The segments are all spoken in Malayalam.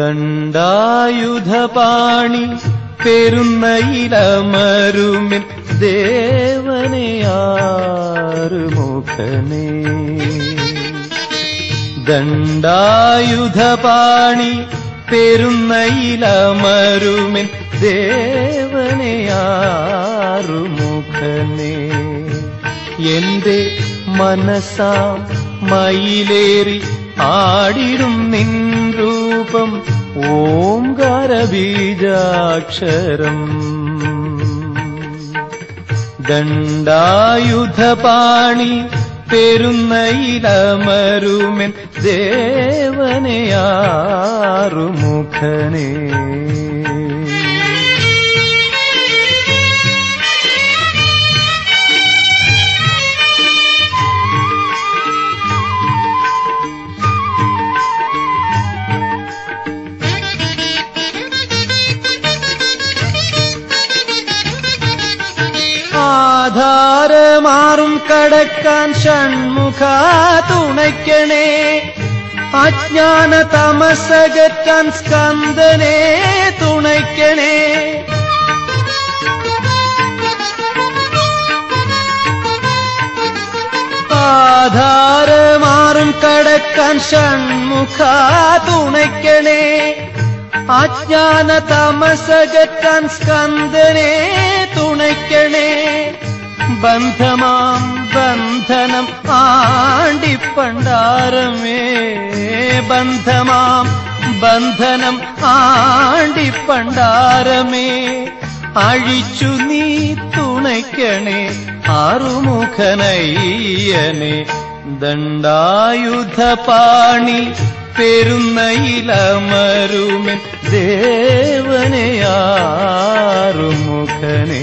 ദണ്ഡായുധപാണി പെരുന്നയിലമരുമിൻ ദേവനെയാറുമുഖനേ ദണ്ഡായുധപാണി പെരുന്നയിലമരുമിൻ ദേവനെയാറുമുഖനേ എന്റെ മനസ്സാം മയിലേറി ആടിടും നിൻ രൂപം ഓംകാരബീജാക്ഷരം ദണ്ഡായുധപാണി പെരുന്നയിലമരുമെൻ ദേവനെയാറുമുഖനേ ആധാരമാറും കടക്കാൻ ഷൺമുഖ തുണയ്ക്കണേ അജ്ഞാന തമസകറ്റാൻ സ്കന്ദനെ തുണയ്ക്കണേ ആധാരമാറും കടക്കാൻ ഷൺമുഖ തുണയ്ക്കണേ അജ്ഞാന തമസകറ്റാൻ സ്കന്ദനെ തുണയ്ക്കണേ ബന്ധമാം ബന്ധനം ആണ്ടിപ്പണ്ടാരമേ ബന്ധമാം ബന്ധനം ആണ്ടിപ്പണ്ടാരമേ അഴിച്ചു നീ തുണയ്ക്കണേ ആറുമുഖനയ്യനെ ദണ്ഡായുധപാണി പെരുന്നയിലമരുമൻ ദേവനെയാറുമുഖനേ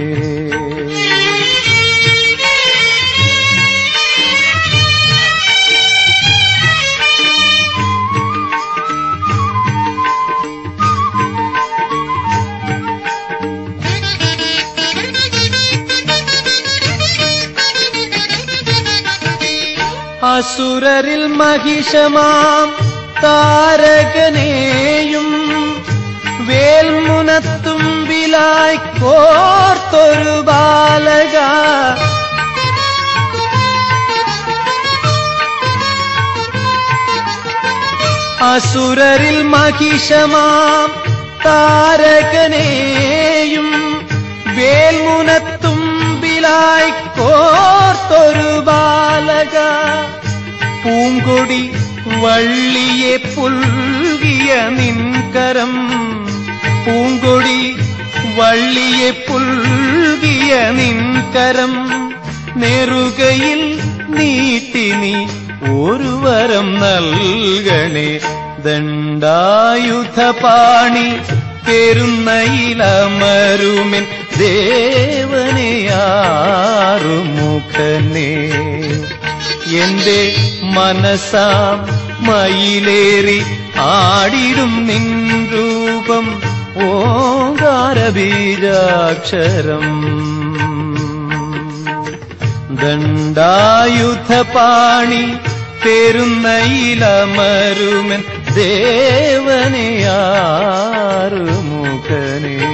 അസുരരിൽ മഹിഷമാം താരകനെയും വേൽമുനത്തുമ്പിലായി കോർത്തൊരു ബാലക അസുരരിൽ മഹിഷമാം താരകനെയും വേൽമുനത്തുമ്പിലായി കോർത്തൊരു ബാലക പൂങ്കൊടി വള്ളിയെ പുൽകിയ നിൻകരം പൂങ്കൊടി വള്ളിയെ പുൽകിയ നിൻകരം നെറുകയിൽ നീട്ടി നീ ഒരു വരം നൽകണേ ദണ്ഡായുധപാണി പെരുന്നയിലമരുമിൻ ദേവനെയാറുമുഖനേ എന്റെ മനസ്സാം മയിലേറി ആടിടും നിൻ രൂപം ഓങ്കാരബീജാക്ഷരം ദണ്ഡായുധപാണി പെരുന്നയിലമരുമൻ ദേവനെയാറുമുഖനേ